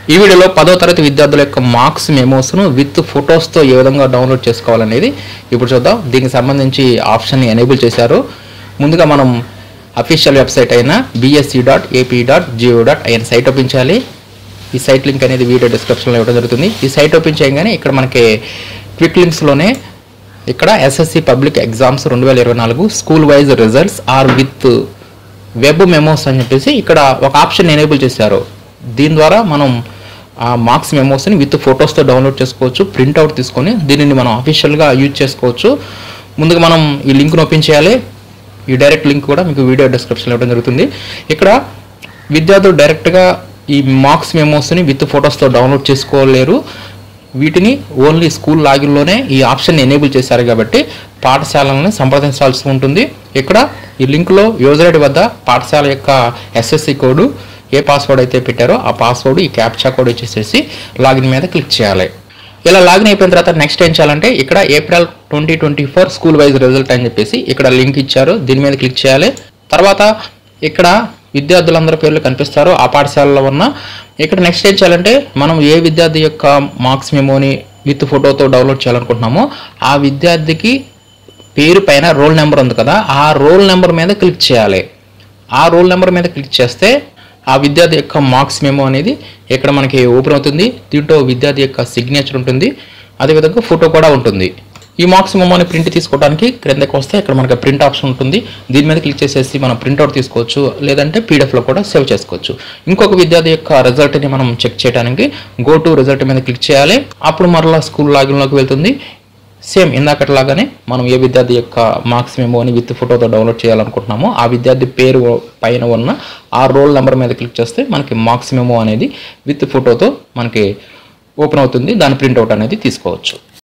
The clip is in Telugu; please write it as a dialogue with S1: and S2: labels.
S1: ఈ వీడియోలో పదో తరగతి విద్యార్థుల యొక్క మార్క్స్ మెమోస్ను విత్ ఫొటోస్తో ఏ విధంగా డౌన్లోడ్ చేసుకోవాలనేది ఇప్పుడు చూద్దాం దీనికి సంబంధించి ఆప్షన్ని ఎనేబుల్ చేశారు ముందుగా మనం అఫీషియల్ వెబ్సైట్ అయిన BSE dot AP dot gov dot IN site open చేయాలి ఈ సైట్ లింక్ అనేది వీడియో డిస్క్రిప్షన్లో ఇవ్వడం జరుగుతుంది ఈ సైట్ ఓపెన్ చేయగానే ఇక్కడ మనకి క్విక్ లింక్స్లోనే ఇక్కడ ఎస్ఎస్సి పబ్లిక్ ఎగ్జామ్స్ రెండు వేల ఇరవై నాలుగు school wise results or with web memos అని చెప్పేసి ఇక్కడ ఒక ఆప్షన్ ఎనేబుల్ చేశారు దీని ద్వారా మనం ఆ మార్క్స్ మెమోస్ని విత్ ఫొటోస్తో డౌన్లోడ్ చేసుకోవచ్చు ప్రింట్అవుట్ తీసుకొని దీనిని మనం అఫీషియల్గా యూజ్ చేసుకోవచ్చు ముందుగా మనం ఈ లింక్ను ఓపెన్ చేయాలి ఈ డైరెక్ట్ లింక్ కూడా మీకు వీడియో డిస్క్రిప్షన్లో ఇవ్వడం జరుగుతుంది ఇక్కడ విద్యార్థులు డైరెక్ట్గా ఈ మార్క్స్ మెమోస్ని విత్ ఫొటోస్తో డౌన్లోడ్ చేసుకోలేరు వీటిని ఓన్లీ స్కూల్ లాగిన్లోనే ఈ ఆప్షన్ ఎనేబుల్ చేశారు కాబట్టి పాఠశాలను సంప్రదించాల్సి ఉంటుంది ఇక్కడ ఈ లింక్లో యూజర్ ఐడి వద్ద పాఠశాల యొక్క ఎస్ఎస్సి కోడ్ ఏ పాస్వర్డ్ అయితే పెట్టారో ఆ పాస్వర్డ్ ఈ క్యాప్చా కోడ్ వచ్చేసేసి లాగిన్ మీద క్లిక్ చేయాలి ఇలా లాగిన్ అయిపోయిన తర్వాత నెక్స్ట్ ఏం చేయాలంటే ఇక్కడ April twenty twenty four school wise result అని చెప్పేసి ఇక్కడ లింక్ ఇచ్చారు దీని మీద క్లిక్ చేయాలి తర్వాత ఇక్కడ విద్యార్థులందరి పేర్లు కనిపిస్తారు ఆ పాఠశాలలో ఉన్న ఇక్కడ నెక్స్ట్ ఏం చేయాలంటే మనం ఏ విద్యార్థి యొక్క మార్క్స్ మెమోని విత్ ఫోటోతో డౌన్లోడ్ చేయాలనుకుంటున్నామో ఆ విద్యార్థికి పేరు పైన రోల్ నెంబర్ ఉంది కదా ఆ రోల్ నెంబర్ మీద క్లిక్ చేయాలి ఆ రోల్ నెంబర్ మీద క్లిక్ చేస్తే ఆ విద్యార్థి యొక్క మార్క్స్ మెమో అనేది ఇక్కడ మనకి ఓపెన్ అవుతుంది దీంట్లో విద్యార్థి యొక్క సిగ్నేచర్ ఉంటుంది అదేవిధంగా ఫోటో కూడా ఉంటుంది ఈ మార్క్స్ మెమోని ప్రింట్ తీసుకోవడానికి క్రిందకి వస్తే ఇక్కడ మనకి ప్రింట్ ఆప్షన్ ఉంటుంది దీని మీద క్లిక్ చేసేసి మనం ప్రింట్అవుట్ తీసుకోవచ్చు లేదంటే పీడిఎఫ్లో కూడా సేవ్ చేసుకోవచ్చు ఇంకొక విద్యార్థి యొక్క రిజల్ట్ని మనం చెక్ చేయడానికి గో టు రిజల్ట్ మీద క్లిక్ చేయాలి అప్పుడు మరలా స్కూల్ లాగిన్లోకి వెళ్తుంది సేమ్ ఇందాకట్లాగానే మనం ఏ విద్యార్థి యొక్క మార్క్స్ మెమోని విత్ ఫోటోతో డౌన్లోడ్ చేయాలనుకుంటున్నామో ఆ విద్యార్థి పేరు పైన ఉన్న ఆ రోల్ నెంబర్ మీద క్లిక్ చేస్తే మనకి మార్క్స్ మెమో అనేది విత్ ఫోటోతో మనకి ఓపెన్ అవుతుంది దాని ప్రింట్అవుట్ అనేది తీసుకోవచ్చు